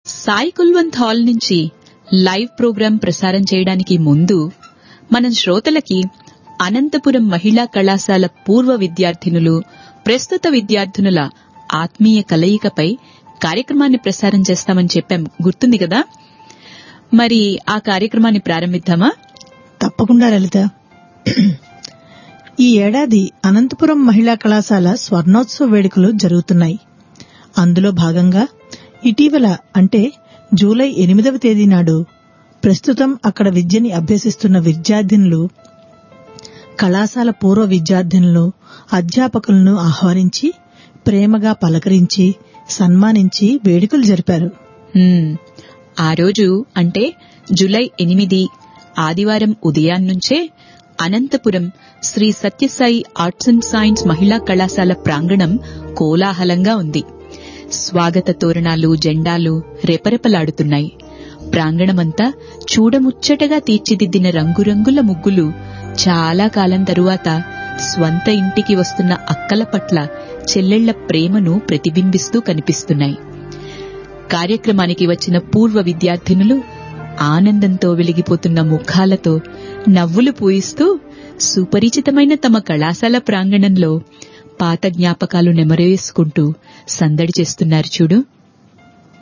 Sai Kulwant hall నుంచి live program ప్రసారం చేయడానికి ముందు మనం శ్రోతలకి అనంతపురం మహిళా కళాశాల పూర్వ విద్యార్థినులు ప్రస్తుత విద్యార్థినుల ఆత్మీయ కలయికపై కార్యక్రమాన్ని ప్రసారం చేస్తామని చెప్పాం గుర్తుంది కదా మరి ఆ కార్యక్రమాన్ని ప్రారంభిద్దామా తప్పకుండా లలిత ఈ ఏడాది అనంతపురం మహిళా కళాశాల స్వర్ణోత్సవ వేడుకలు జరుగుతున్నాయి అందులో భాగంగా ఇటీవల అంటే జూలై ఎనిమిదవ తేదీ నాడు ప్రస్తుతం అక్కడ విద్యని అభ్యసిస్తున్న విద్యార్థినులు కళాశాల పూర్వ విద్యార్థినులు అధ్యాపకులను ఆహ్వానించి ప్రేమగా పలకరించి సన్మానించి వేడుకలు జరిపారు హ్మ్. ఆ రోజు అంటే జులై ఎనిమిది ఆదివారం ఉదయాన్నుంచే Anantapuram Sri Sathya Sai arts and science మహిళా కళాశాల ప్రాంగణం కోలాహలంగా ఉంది స్వాగత తోరణాలు జెండాలు రెపరెపలాడుతున్నాయి ప్రాంగణమంతా చూడముచ్చటగా తీర్చిదిద్దిన రంగురంగుల ముగ్గులు చాలా కాలం తరువాత స్వంత ఇంటికి వస్తున్న అక్కల పట్ల చెల్లెళ్ల ప్రేమను ప్రతిబింబిస్తూ కనిపిస్తున్నాయి కార్యక్రమానికి వచ్చిన పూర్వ విద్యార్థినులు ఆనందంతో వెలిగిపోతున్న ముఖాలతో నవ్వులు పూయిస్తూ సుపరిచితమైన తమ కళాశాల ప్రాంగణంలో పాత జ్ఞాపకాలు నెమరేసుకుంటూ సందడి చేస్తున్నారు చూడు